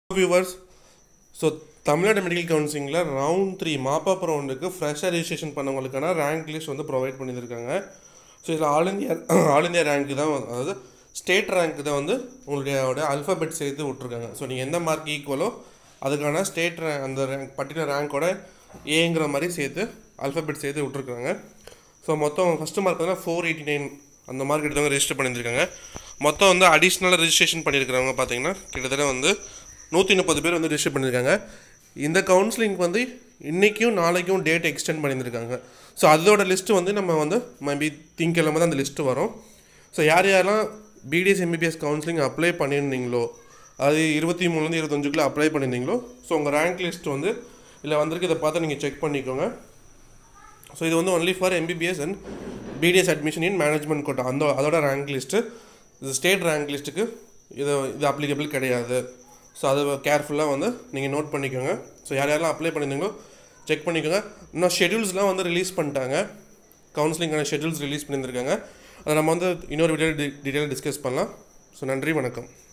viewers so Tamil Nadu medical கவுன்சிலிங்கில் round three mop up ரவுண்டுக்கு ஃப்ரெஷ்ஷாக ரெஜிஸ்ட்ரேஷன் பண்ணவங்களுக்கான ரேங்க் லிஸ்ட் வந்து ப்ரொவைட் பண்ணியிருக்காங்க ஸோ இதில் all India all India rank தான் வந்து- அதாவது ஸ்டேட் ரேங்க் தான் வந்து உங்களுடைய அல்ஃபபெட் சேர்த்து விட்ருக்காங்க ஸோ நீங்கள் எந்த மார்க் ஈக்குவலோ அதுக்கான ஸ்டேட் ரேங்க் அந்த ரேங்க் பர்டிகுலர் ரேங்க்கோட ஏங்கிற மாதிரி சேர்த்து அல்ஃபபெட் சேர்த்து விட்ருக்காங்க ஸோ மொத்தம் ஃபஸ்ட்டு மார்க் வந்து ஃபோர் எயிட்டி நைன் அந்த மார்க் எடுத்தவங்க ரெஜிஸ்டர் பண்ணியிருக்காங்க மொத்தம் வந்து அடிஷ்னலாக ரெஜிஸ்ட்ரேஷன் பண்ணியிருக்கிறவங்க பார்த்தீங்கன்னா கிட்டத்தட்ட வந்து நூற்றி முப்பது பேர் வந்து ரெஜிஸ்டர் பண்ணியிருக்காங்க இந்த கவுன்சிலிங் வந்து இன்றைக்கும் நாளைக்கும் டேட் எக்ஸ்டெண்ட் பண்ணியிருக்காங்க ஸோ அதோட லிஸ்ட்டு வந்து நம்ம வந்து மேபி திங்கக்கிழமை தான் அந்த லிஸ்ட்டு வரும் ஸோ யார் யாரெல்லாம் பிடிஎஸ் எம்பிபிஎஸ் கவுன்சிலிங் அப்ளை பண்ணியிருந்தீங்களோ அது இருபத்தி மூணுலேருந்து இருபத்தஞ்சுக்குள்ளே அப்ளை பண்ணியிருந்தீங்களோ ஸோ உங்கள் ரேங்க் லிஸ்ட் வந்து இதில் வந்திருக்கு இதை பார்த்து நீங்கள் செக் பண்ணிக்கோங்க ஸோ இது வந்து only for MBBS and BDS admission in management quota அந்த அதோட ரேங்க் லிஸ்ட்டு இது ஸ்டேட் ரேங்க் லிஸ்ட்டுக்கு இது இது அப்ளிகபிள் கிடையாது ஸோ அதை கேர்ஃபுல்லாக வந்து நீங்கள் நோட் பண்ணிக்கோங்க ஸோ யார் யாரெல்லாம் அப்ளை பண்ணியிருந்தீங்களோ செக் பண்ணிக்கோங்க இன்னும் ஷெட்யூல்ஸ்லாம் வந்து ரிலீஸ் பண்ணிட்டாங்க கவுன்சிலிங்கான ஷெட்யூல்ஸ் ரிலீஸ் பண்ணியிருந்திருக்காங்க அதை நம்ம வந்து இன்னொரு வீடியோ டீட்டெயில் டிஸ்கஸ் பண்ணலாம் ஸோ நன்றி வணக்கம்